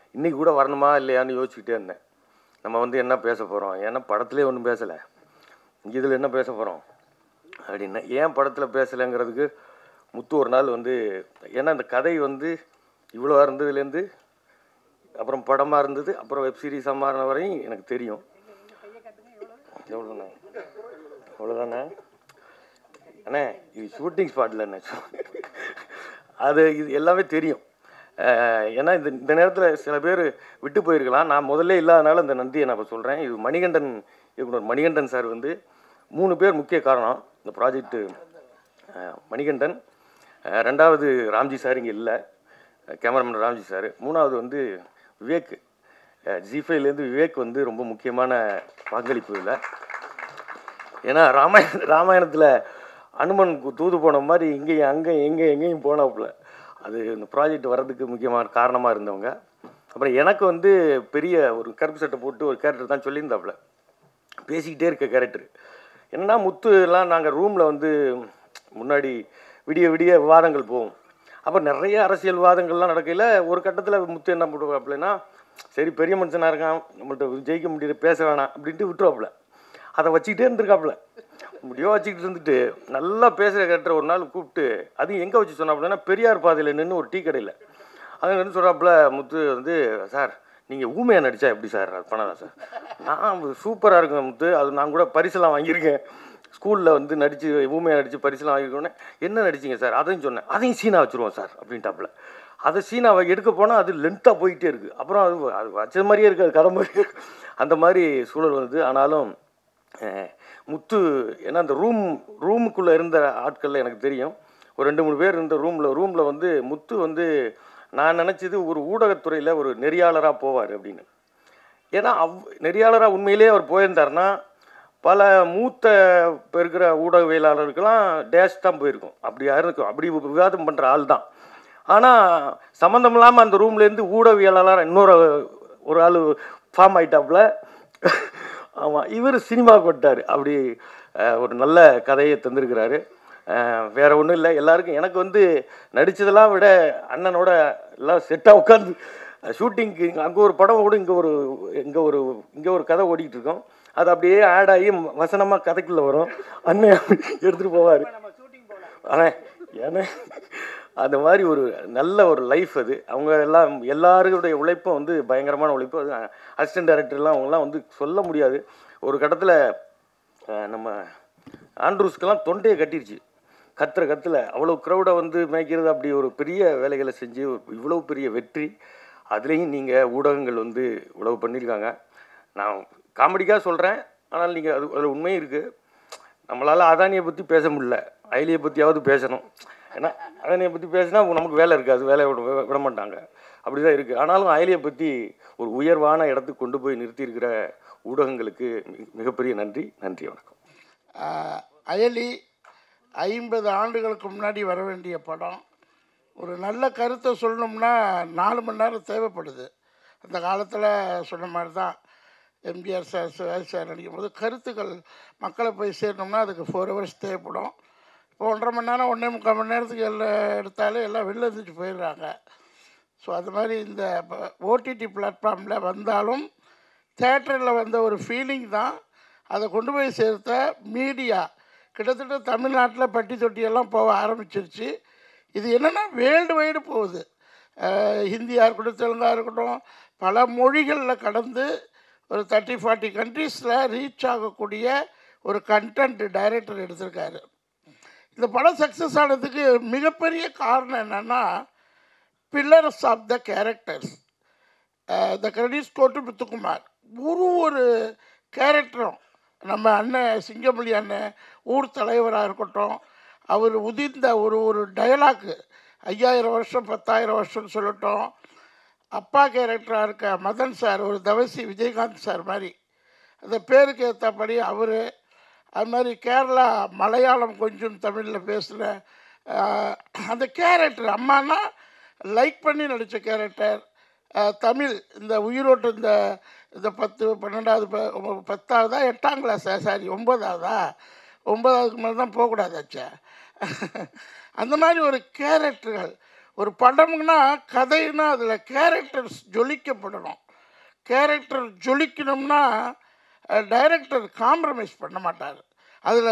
இன்றைக்கி கூட வரணுமா இல்லையான்னு யோசிச்சுக்கிட்டே இருந்தேன் நம்ம வந்து என்ன பேச போகிறோம் ஏன்னா படத்துலேயே ஒன்றும் பேசலை இதில் என்ன பேச போகிறோம் அப்படின்னா ஏன் படத்தில் பேசலைங்கிறதுக்கு முத்து ஒரு நாள் வந்து ஏன்னா இந்த கதை வந்து இவ்வளோ இருந்ததுலேருந்து அப்புறம் படமாக இருந்தது அப்புறம் வெப் சீரிஸாக மாறின வரையும் எனக்கு தெரியும் எவ்வளோண்ணே அவ்வளோதானே அண்ணே இது ஷூட்டிங் ஸ்பாட்டில் என்ன அது இது எல்லாமே தெரியும் அஹ் ஏன்னா இந்த இந்த நேரத்தில் சில பேர் விட்டு போயிருக்கலாம் நான் முதல்ல இல்லாதனால இந்த நன்றியை நான் இப்போ சொல்கிறேன் இது மணிகண்டன் இயக்குனர் மணிகண்டன் சார் வந்து மூணு பேர் முக்கிய காரணம் இந்த ப்ராஜெக்ட்டு மணிகண்டன் அஹ் ரெண்டாவது ராம்ஜி சார் இங்கே இல்லை கேமராமேன் ராம்ஜி சார் மூணாவது வந்து விவேக் ஜிஃபைலேருந்து விவேக் வந்து ரொம்ப முக்கியமான பங்களிப்பு இல்லை ஏன்னா ராமாயண ராமாயணத்தில் அனுமன் கு- தூது போன மாதிரி இங்கேயும் அங்கே எங்கே எங்கேயும் போனாப்புல அது இந்த ப்ராஜெக்ட் வர்றதுக்கு முக்கியமான காரணமாக இருந்தவங்க அப்புறம் எனக்கு வந்து பெரிய ஒரு கருப்பு சட்டை போட்டு ஒரு கேரக்டர் தான் சொல்லியிருந்தாப்புல பேசிக்கிட்டே இருக்க கேரக்டர் என்னன்னா முத்து எல்லாம் நாங்கள் ரூமில் வந்து முன்னாடி விடிய விடிய விவாதங்கள் போவோம் அப்போ நிறைய அரசியல் விவாதங்கள்லாம் நடக்கையில் ஒரு கட்டத்தில் முத்து என்ன பண்ணுவாப்புலன்னா சரி பெரிய மனுஷனாக இருக்கான் நம்மள்ட்ட ஜெயிக்க முடியல பேச வேணாம் அப்படின்ட்டு விட்டுருவாப்புல அதை வச்சுக்கிட்டே இருந்திருக்காப்புல முடியோ வச்சுக்கிட்டு இருந்துட்டு நல்லா பேசுகிற கேரக்டர் ஒரு நாள் கூப்பிட்டு அதையும் எங்கே வச்சு சொன்னாப்புலன்னா பெரியார் பாதையில் நின்று ஒரு டீ கடையில் அங்கே நின்று சொல்கிறாப்புல முத்து வந்து சார் நீங்கள் ஊமையாக நடித்தா எப்படி சார் அது பண்ணலாம் சார் நான் சூப்பராக இருக்குங்க முத்து அது நான் கூட பரிசெல்லாம் வாங்கியிருக்கேன் ஸ்கூலில் வந்து நடித்து ஊமையாக நடித்து பரிசெல்லாம் வாங்கியிருக்கோன்னே என்ன நடிச்சிங்க சார் அதையும் சொன்னேன் அதையும் சீனா வச்சுருவோம் சார் அப்படின்ட்டாப்புல அதை சீனாவை எடுக்க போனால் அது லென்த்தாக போயிட்டே இருக்குது அப்புறம் அது அது வச்சது மாதிரியே இருக்குது அது கதை மாதிரியே இருக்கு. அந்த மாதிரி சூழல் வந்து ஆனாலும் அஹ், முத்து ஏன்னா அந்த ரூம் ரூமுக்குள்ளே இருந்த ஆட்களில் எனக்கு தெரியும் ஒரு ரெண்டு மூணு பேர் இருந்த ரூமில் ரூமில் வந்து முத்து வந்து நான் நினச்சது ஒரு ஊடகத்துறையில் ஒரு நெறியாளராக போவார் அப்படின்னு ஏன்னா அவ் நெறியாளராக உண்மையிலேயே அவர் போயிருந்தாருன்னா பல மூத்த இப்போ இருக்கிற ஊடகவியலாளருக்கெல்லாம் டேஷ் தான் போயிருக்கும் அப்படி இருக்கும் அப்படி விவாதம் பண்ணுற ஆள் தான் ஆனால் சம்மந்தம் இல்லாமல் அந்த ரூம்லேருந்து ஊடகவியலாளர் இன்னொரு ஒரு ஆள் ஃபார்ம் ஆயிட்டாப்புல ஆமாம் இவர் சினிமாவுக்கு வந்துட்டார் அப்படி அஹ், ஒரு நல்ல கதையை தந்திருக்கிறாரு அஹ், வேற ஒன்றும் இல்லை எல்லாருக்கும் எனக்கு வந்து நடித்ததெல்லாம் விட அண்ணனோட எல்லாம் செட்டாக உட்காந்து ஷூட்டிங்க்கு அங்கே ஒரு படம் ஓடும் இங்கே ஒரு இங்கே ஒரு இங்கே ஒரு கதை ஓடிக்கிட்டு இருக்கோம் அது அப்படியே ஆட் ஆகி வசனமாக கதைக்குள்ளே வரும் அண்ணன் எடுத்துகிட்டு போவார் ஆனால் ஏன்னா அந்த மாதிரி ஒரு நல்ல ஒரு லைஃப் அது அவங்க எல்லாம் எல்லாருடைய உழைப்பும் வந்து பயங்கரமான உழைப்பு அது அசிஸ்டன்ட் டைரக்டர்லாம் அவங்கெல்லாம் வந்து சொல்ல முடியாது ஒரு கட்டத்தில் நம்ம ஆண்ட்ரூஸ்க்கெல்லாம் தொண்டையை கட்டிருச்சு கத்துற கத்துல அவ்வளோ க்ரௌடை வந்து மேய்க்கிறது அப்படி ஒரு பெரிய வேலைகளை செஞ்சு இவ்வளோ பெரிய வெற்றி அதுலேயும் நீங்கள் ஊடகங்கள் வந்து இவ்வளவு பண்ணியிருக்காங்க நான் காமெடிக்காக சொல்கிறேன் ஆனால் நீங்கள் அது அதில் உண்மையும் இருக்குது நம்மளால் அதானியை பற்றி பேச முடியல அயலியை பற்றியாவது பேசணும் ஏன்னா அதானியை பற்றி பேசினா நமக்கு வேலை இருக்காது வேலையை விட விட- விட மாட்டாங்க அப்படி தான் இருக்குது ஆனாலும் அயலியை பற்றி ஒரு உயர்வான இடத்துக்கு கொண்டு போய் நிறுத்தியிருக்கிற ஊடகங்களுக்கு மி- மிகப்பெரிய நன்றி நன்றி வணக்கம் ஆஹ் அயலி ஐம்பது ஆண்டுகளுக்கு முன்னாடி வர வேண்டிய படம் ஒரு நல்ல கருத்தை சொல்லணும்னா நாலு மணி நேரம் தேவைப்படுது அந்த காலத்தில் சொன்ன மாதிரி தான் எம்ஜிஆர் சார் சிவாஜி சார் நடிக்கும் போது கருத்துக்கள் மக்களை போய் சேரணும்னா அதுக்கு ஃபோர் ஹவர்ஸ் தேவைப்படும் இப்போ ஒன்றரை மணி நேரம் ஒன்றே முக்கால் மணி நேரத்துக்கு எல்லாம் எடுத்தாலே எல்லாம் வெளில இருந்துட்டு போயிடுறாங்க ஸோ அது மாதிரி இந்த ஓடிடி பிளாட்ஃபார்மில் வந்தாலும் தேட்டரில் வந்த ஒரு ஃபீலிங் தான் அதை கொண்டு போய் சேர்த்த மீடியா கிட்டத்தட்ட தமிழ்நாட்டில் பட்டி தொட்டியெல்லாம் போக ஆரம்பிச்சிருச்சு இது என்னென்னா வேர்ல்டு வைடு போகுது அஹ் ஹிந்தியாக இருக்கட்டும் தெலுங்காக இருக்கட்டும் பல மொழிகளில் கடந்து ஒரு தேர்ட்டி ஃபார்ட்டி கண்ட்ரீஸில் ரீச் ஆகக்கூடிய ஒரு கண்டென்ட் டைரக்டர் எடுத்திருக்காரு இந்த படம் சக்ஸஸ் ஆனதுக்கு மிகப்பெரிய காரணம் என்னென்னா pillars of the characters the credits கோட்டு முத்துக்குமார் ஒரு ஒரு கேரக்டரும் நம்ம அண்ணன் சிங்கமொழி அண்ணன் ஊர் தலைவராக இருக்கட்டும் அவர் உதிர்ந்த ஒரு ஒரு டயலாக்கு ஐயாயிரம் வருஷம் பத்தாயிரம் வருஷம்னு சொல்லட்டும் அப்பா கேரக்டராக இருக்க மதன் சார் ஒரு தவசி விஜயகாந்த் சார் மாதிரி அந்த பேருக்கு ஏற்றபடி அவர் அது மாதிரி கேரளா மலையாளம் கொஞ்சம் தமிழில் பேசுகிற அந்த கேரக்டர் அம்மானா லைக் பண்ணி நடித்த கேரக்டர் தமிழ் இந்த உயிரோட்டு இந்த இந்த பத்து பன்னெண்டாவது ப- ஒம்ப- பத்தாவதா எட்டாம் கிளாஸா சாரி ஒம்பதாவதா ஒன்பதாவதுக்கு மேலே தான் போகக்கூடாதாச்சே அந்த மாதிரி ஒரு கேரக்டர்கள் ஒரு படம்னா கதைன்னா அதில் கேரக்டர்ஸ் ஜொலிக்கப்படணும் கேரக்டர் ஜொலிக்கணும்னா டைரக்டர் காம்ப்ரமைஸ் பண்ண மாட்டார் அதில்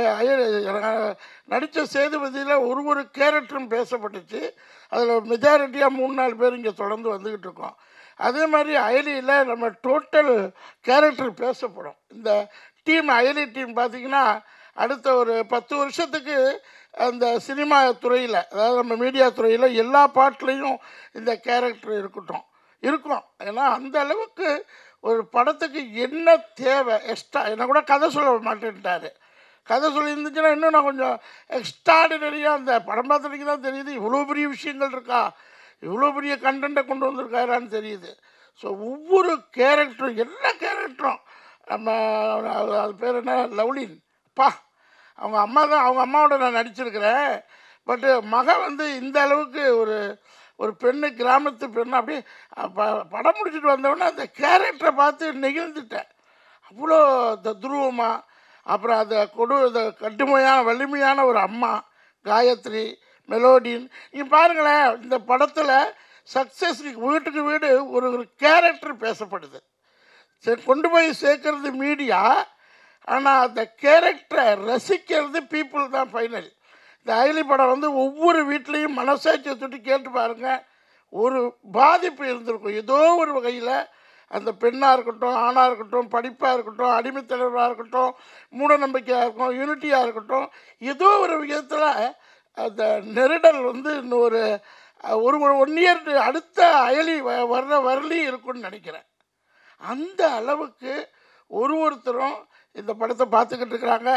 நடித்த சேதுபதியில் ஒரு ஒரு கேரக்டரும் பேசப்பட்டுச்சு அதில் மெஜாரிட்டியாக மூணு நாலு பேர் இங்கே தொடர்ந்து வந்துக்கிட்டு இருக்கோம் அதே மாதிரி அயலியில் நம்ம டோட்டல் கேரக்டர் பேசப்படும் இந்த டீம் அயலி டீம் பார்த்திங்கன்னா அடுத்த ஒரு பத்து வருஷத்துக்கு அந்த சினிமா துறையில் அதாவது நம்ம மீடியா துறையில் எல்லா பாட்டுலேயும் இந்த கேரக்டர் இருக்கட்டும் இருக்கும் ஏன்னா அந்த அளவுக்கு ஒரு படத்துக்கு என்ன தேவை எக்ஸ்ட்ரா என்ன கூட கதை சொல்ல மாட்டேன்ட்டாரு கதை சொல்லியிருந்துச்சுன்னா இன்னும் நான் கொஞ்சம் எக்ஸ்ட்ராடினரியாக அந்த படம் பார்த்ததுக்கு தான் தெரியுது இவ்வளோ பெரிய விஷயங்கள் இருக்கா இவ்வளோ பெரிய கண்டென்ட்டை கொண்டு வந்திருக்காரான்னு தெரியுது ஸோ ஒவ்வொரு கேரக்டரும் எல்லா கேரக்டரும் நம்ம அது- அது பேர் என்ன லவ்லின் பா அவங்க அம்மா தான் அவங்க அம்மாவோட நான் நடிச்சிருக்கிறேன் பட்டு மக வந்து இந்த அளவுக்கு ஒரு ஒரு பெண்ணு கிராமத்து பெண்ணு அப்படியே ப- படம் முடிச்சுட்டு வந்தவொடனே அந்த கேரக்டரை பார்த்து நெகிழ்ந்துட்டேன் அவ்வளோ தத்ரூபமாக அப்புறம் அந்த கொடு அந்த கடுமையான வலிமையான ஒரு அம்மா காயத்ரி மெலோடின் நீங்கள் பாருங்களேன் இந்த படத்தில் சக்ஸஸ் வீட்டுக்கு வீடு ஒரு ஒரு கேரக்டர் பேசப்படுது சரி கொண்டு போய் சேர்க்கறது மீடியா ஆனால் அந்த கேரக்டரை ரசிக்கிறது பீப்புள் தான் ஃபைனல் இந்த அயலி படம் வந்து ஒவ்வொரு வீட்லேயும் மனசாட்சியை தொட்டு கேட்டு பாருங்க ஒரு பாதிப்பு இருந்திருக்கும் ஏதோ ஒரு வகையில் அந்த பெண்ணாக இருக்கட்டும் ஆணாக இருக்கட்டும் படிப்பாக இருக்கட்டும் அடிமைத்தலைவராக இருக்கட்டும் மூட நம்பிக்கையாக இருக்கட்டும் யூனிட்டியாக இருக்கட்டும் ஏதோ ஒரு விதத்தில் அந்த நெருடல் வந்து இன்னொரு ஒரு ஒன் இயர் அடுத்த அயலி வ- வர்ற வரலையும் இருக்கும்னு நினைக்கிறேன் அந்த அளவுக்கு ஒரு ஒருத்தரும் இந்த படத்தை பார்த்துக்கிட்டு இருக்கிறாங்க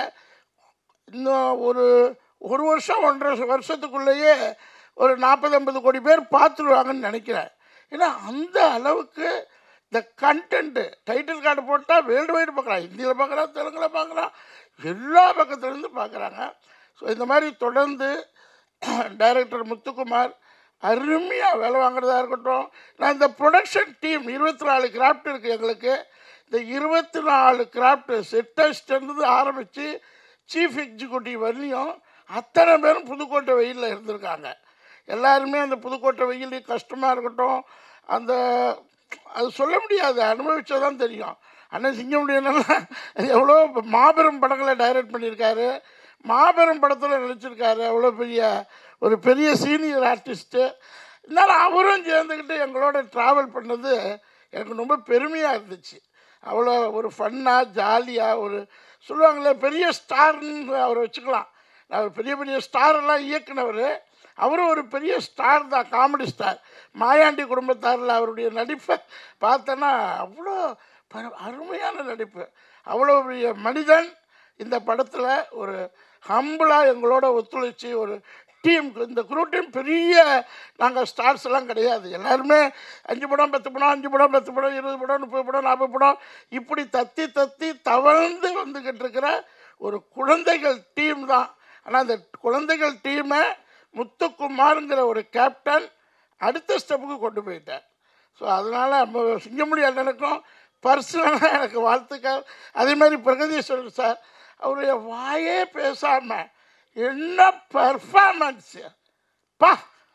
இன்னும் ஒரு ஒரு வருஷம் ஒன்றரை வருஷத்துக்குள்ளேயே ஒரு நாற்பது ஐம்பது கோடி பேர் பார்த்துருவாங்கன்னு நினைக்கிறேன் ஏன்னா அந்த அளவுக்கு இந்த கண்டென்ட்டு டைட்டில் கார்டு போட்டால் வேர்ல்டு வைடு பார்க்குறான் ஹிந்தியில் பார்க்குறான் தெலுங்கில் பார்க்குறான் எல்லா பக்கத்துலேருந்து பார்க்குறாங்க ஸோ இந்த மாதிரி தொடர்ந்து டைரக்டர் முத்துக்குமார் அருமையாக வேலை வாங்குறதா இருக்கட்டும் நான் இந்த ப்ரொடக்ஷன் டீம் இருபத்தி நாலு கிராஃப்ட் இருக்குது எங்களுக்கு இந்த இருபத்தி நாலு கிராஃப்ட் செட்டஸ்ட்லேருந்து ஆரம்பித்து சீஃப் எக்ஸிக்யூட்டிவ் வரலையும் அத்தனை பேரும் புதுக்கோட்டை வெயிலில் இருந்திருக்காங்க எல்லாருமே அந்த புதுக்கோட்டை வெயில் கஷ்டமாக இருக்கட்டும் அந்த அது சொல்ல முடியாது அனுபவிச்சா தான் தெரியும் அண்ணன் சிங்கமுடியனெல்லாம் எவ்வளோ மாபெரும் படங்களை டைரக்ட் பண்ணியிருக்காரு மாபெரும் படத்தில் நடிச்சிருக்காரு அவ்வளோ பெரிய ஒரு பெரிய சீனியர் ஆர்டிஸ்ட்டு இருந்தாலும் அவரும் சேர்ந்துக்கிட்டு எங்களோட ட்ராவல் பண்ணது எனக்கு ரொம்ப பெருமையாக இருந்துச்சு அவ்வளோ ஒரு ஃபன்னாக ஜாலியாக ஒரு சொல்லுவாங்களே பெரிய ஸ்டார்னு அவரை வச்சுக்கலாம் அவர் பெரிய பெரிய ஸ்டாரெல்லாம் இயக்குனவர் அவரும் ஒரு பெரிய ஸ்டார் தான் காமெடி ஸ்டார் மாயாண்டி குடும்பத்தாரில் அவருடைய நடிப்பை பார்த்தோன்னா அவ்வளோ பர- அருமையான நடிப்பு அவ்வளோ பெரிய மனிதன் இந்த படத்தில் ஒரு ஹம்பிளாக எங்களோட ஒத்துழைச்சி ஒரு டீம் இந்த குரூ டீம் பெரிய நாங்கள் ஸ்டார்ஸ் எல்லாம் கிடையாது எல்லாருமே அஞ்சு படம் பத்து படம் அஞ்சு படம் பத்து படம் இருபது படம் முப்பது படம் நாற்பது படம் இப்படி தத்தி தத்தி தவழ்ந்து வந்துக்கிட்டு இருக்கிற ஒரு குழந்தைகள் டீம் தான் ஆனால் அந்த குழந்தைகள் டீமை முத்துக்குமாருங்கிற ஒரு கேப்டன் அடுத்த ஸ்டெப்புக்கு கொண்டு போயிட்டார் ஸோ அதனால் நம்ம சிங்கமுடி அண்ணனுக்கும் பர்சனலாக எனக்கு வாழ்த்துக்கள் அதே மாதிரி பிரகதீஸ்வரர் சார் அவருடைய வாயே பேசாமல் என்ன பர்ஃபார்மன்ஸு பா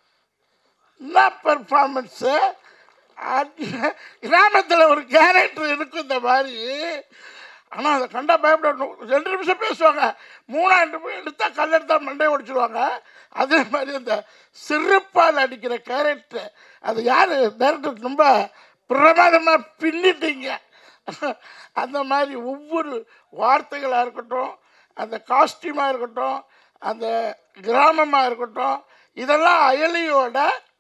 என்ன பர்ஃபார்மன்ஸு கிராமத்தில் ஒரு கேரக்டர் இருக்கும் இந்த மாதிரி ஆனால் அதை கண்டா பயப்படணும் ரெண்டு நிமிஷம் பேசுவாங்க மூணாவது நிமிஷம் எடுத்தா கல்லெடுத்தா மண்டையை உடைச்சிடுவாங்க அதே மாதிரி அந்த சிறுப்பால் அடிக்கிற கேரக்டர் அது யார் டேரக்டர் ரொம்ப பிரமாதமாக பின்னிட்டீங்க அந்த மாதிரி ஒவ்வொரு வார்த்தைகளாக இருக்கட்டும் அந்த காஸ்டியூமாக இருக்கட்டும் அந்த கிராமமாக இருக்கட்டும் இதெல்லாம் அயலியோட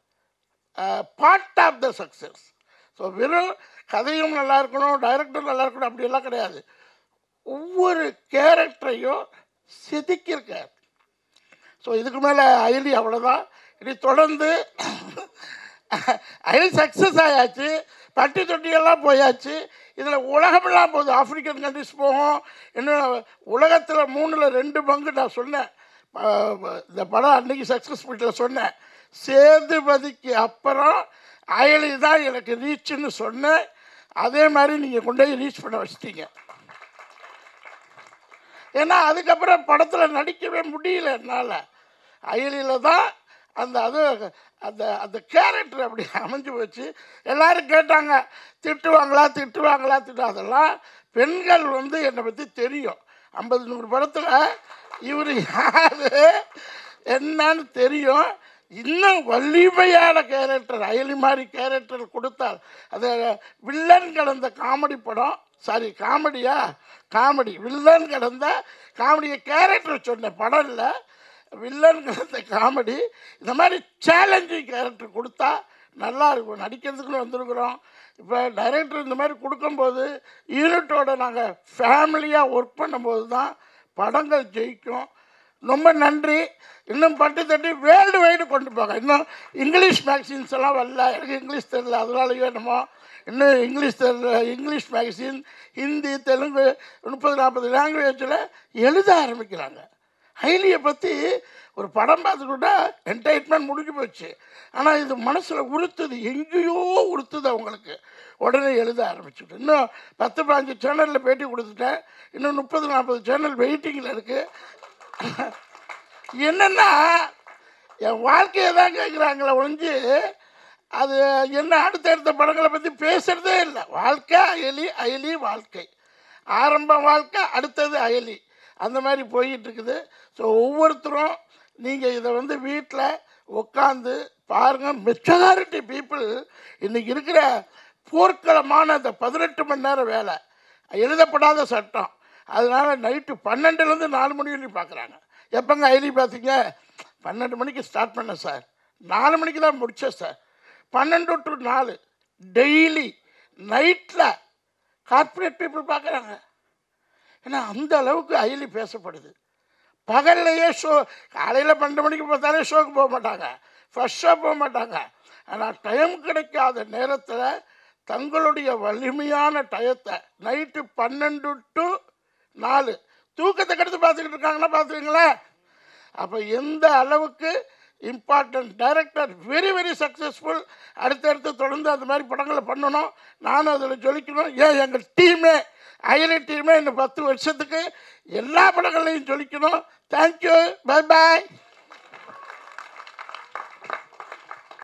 part of the success so வெறும் கதையும் நல்லா இருக்கணும் டைரக்டரும் நல்லா இருக்கணும் அப்படியெல்லாம் கிடையாது ஒவ்வொரு கேரக்டரையும் செதுக்கியிருக்கார் ஸோ இதுக்கு மேலே அயலி அவ்வளோதான் இனி தொடர்ந்து அயலி சக்ஸஸ் ஆயாச்சு பட்டி தொட்டியெல்லாம் போயாச்சு இதில் உலகமெல்லாம் போகுது ஆப்பிரிக்கன் கண்ட்ரிஸ் போகும் இன்னும் உலகத்தில் மூணில் ரெண்டு பங்கு நான் சொன்னேன் அஹ் இந்த படம் அன்னைக்கு சக்ஸஸ் மீட்டில் சொன்னேன் சேதுபதிக்கு அப்புறம் அயலி தான் எனக்கு ரீச்சுன்னு சொன்னேன் அதே மாதிரி நீங்கள் கொண்டு போய் ரீச் பண்ண வச்சிட்டீங்க ஏன்னா அதுக்கப்புறம் படத்தில் நடிக்கவே முடியல என்னால் அயலியில் தான் அந்த அது அந்த அந்த கேரக்டர் அப்படி அமைஞ்சு போச்சு எல்லாரும் கேட்டாங்க திட்டுவாங்களா திட்டுவாங்களா திட்டு அதெல்லாம் பெண்கள் வந்து என்னை பற்றி தெரியும் ஐம்பது நூறு படத்தில் இவர் யாரு என்னன்னு தெரியும் இன்னும் வலிமையான கேரக்டர் அயலி மாதிரி கேரக்டர் கொடுத்தால் அது வில்லன் கலந்த காமெடி படம் சாரி காமெடியா காமெடி வில்லன் கலந்த காமெடியை கேரக்டர் சொன்ன படம் இல்லை வில்லன் கலந்த காமெடி இந்த மாதிரி சேலஞ்சிங் கேரக்டர் கொடுத்தா நல்லா இருக்கும் நடிக்கிறதுக்குன்னு வந்திருக்கிறோம் இப்போ டைரக்டர் இந்த மாதிரி கொடுக்கும்போது யூனிட்டோட நாங்கள் ஃபேமிலியாக ஒர்க் பண்ணும்போது தான் படங்கள் ஜெயிக்கும் ரொம்ப நன்றி இன்னும் பட்டு தட்டி வேர்ல்டு வைடு கொண்டு போங்க இன்னும் இங்கிலீஷ் மேக்சின்ஸ் எல்லாம் வரல எனக்கு இங்கிலீஷ் தெரியல அதனாலயோ என்னமோ இன்னும் இங்கிலீஷ் தெரியல இங்கிலீஷ் மேகசின் ஹிந்தி தெலுங்கு முப்பது நாற்பது லாங்குவேஜில் எழுத ஆரம்பிக்கிறாங்க ஹைலியை பற்றி ஒரு படம் பார்த்துக்கிட்டா என்டர்டைன்மெண்ட் முடிஞ்சு போச்சு ஆனால் இது மனசில் உறுத்துது எங்கேயோ உறுத்துது அவங்களுக்கு உடனே எழுத ஆரம்பிச்சுட்டு இன்னும் பத்து பாஞ்சு சேனலில் பேட்டி கொடுத்துட்டேன் இன்னும் முப்பது நாற்பது சேனல் வெயிட்டிங்கில் இருக்குது என்னென்னா என் வாழ்க்கையை தான் கேட்குறாங்களே ஒழிஞ்சு அது என்ன அடுத்தடுத்த படங்களை பற்றி பேசுகிறதே இல்லை வாழ்க்கை அயலி அயலி வாழ்க்கை ஆரம்ப வாழ்க்கை அடுத்தது அயலி அந்த மாதிரி போயிட்டு இருக்குது ஸோ ஒவ்வொருத்தரும் நீங்கள் இதை வந்து வீட்டில் உட்காந்து பாருங்கள் மெச்சாரிட்டி பீப்புள் இன்றைக்கி இருக்கிற போர்க்களமான அந்த பதினெட்டு மணி நேரம் வேலை எழுதப்படாத சட்டம் அதனால் நைட்டு பன்னெண்டுலேருந்து நாலு மணி வரையும் பார்க்குறாங்க எப்போங்க ஐடி பார்த்தீங்க பன்னெண்டு மணிக்கு ஸ்டார்ட் பண்ணேன் சார் நாலு மணிக்கு தான் முடித்தேன் சார் பன்னெண்டு டு நாலு டெய்லி நைட்டில் கார்ப்பரேட் பீப்புள் பார்க்குறாங்க ஏன்னா அந்த அளவுக்கு அயலி பேசப்படுது பகல்லையே ஷோ காலையில் பன்னெண்டு மணிக்கு பார்த்தாலே ஷோக்கு போக மாட்டாங்க ஃபர்ஸ்ட் ஷோ போக மாட்டாங்க ஆனால் டைம் கிடைக்காத நேரத்தில் தங்களுடைய வலிமையான டயத்தை நைட்டு பன்னெண்டு டு நாலு தூக்கத்தை கெடுத்து பார்த்துக்கிட்டு இருக்காங்கன்னா பார்த்துக்கங்களேன் அப்போ எந்த அளவுக்கு important director very very successful அடுத்தடுத்து தொடர்ந்து அந்த மாதிரி படங்களை பண்ணணும் நானும் அதில் ஜொலிக்கணும் ஏன் எங்கள் டீமே அயலி டீமே இன்னும் பத்து வருஷத்துக்கு எல்லா படங்களையும் ஜொலிக்கணும் தேங்க்யூ பை பாய்